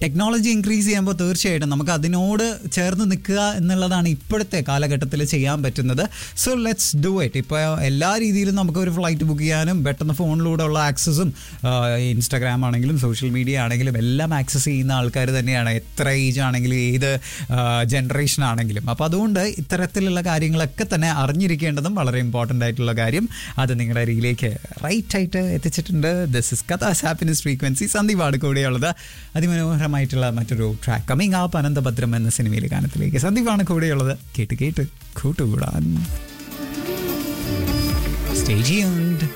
technology increase ചെയ്യുമ്പോൾ തീർച്ചയായിട്ടും നമുക്ക് അതിനോട് ചേർന്ന് നിൽക്കുക എന്നുള്ളതാണ് ഇപ്പോഴത്തെ കാലഘട്ടത്തിൽ ചെയ്യാൻ പറ്റുന്നത് സോ ലെറ്റ്സ് ഡു ഇറ്റ് ഇപ്പോൾ എല്ലാ രീതിയിലും നമുക്ക് ഒരു ഫ്ലൈറ്റ് ബുക്ക് ചെയ്യാനും പെട്ടെന്ന് ഫോണിലൂടെ ഉള്ള ആക്സസും ഇൻസ്റ്റാഗ്രാം ആണെങ്കിലും സോഷ്യൽ മീഡിയ ആണെങ്കിലും എല്ലാം ആക്സസ് ചെയ്യുന്ന ആൾക്കാർ തന്നെയാണ് എത്ര ഏജ് ആണെങ്കിലും ഏത് ജനറേഷൻ ആണെങ്കിലും അപ്പോൾ അതുകൊണ്ട് ഇത്തരത്തിലുള്ള കാര്യങ്ങളൊക്കെ തന്നെ അറിഞ്ഞിരിക്കേണ്ടതും വളരെ ഇമ്പോർട്ടൻ്റ് ആയിട്ടുള്ള കാര്യം അത് നിങ്ങളുടെ അരികിലേക്ക് റൈറ്റ് ആയിട്ട് എത്തിച്ചിട്ടുണ്ട് ദിസ് ഇസ് കഥാസ് ഹാപ്പിനെസ് ഫ്രീക്വൻസി സന്ദീപാണ് കൂടെയുള്ളത് അതിമനോഹരമായിട്ടുള്ള മറ്റൊരു ട്രാക്ക് കമ്മിങ് ആപ്പ് അനന്തഭദ്രം എന്ന സിനിമയിലെ ഗാനത്തിലേക്ക് സന്ദീപാണ് കൂടെയുള്ളത് കേട്ട് കേട്ട് കൂട്ടുകൂടാൻ സ്റ്റേ ട്യൂൺഡ്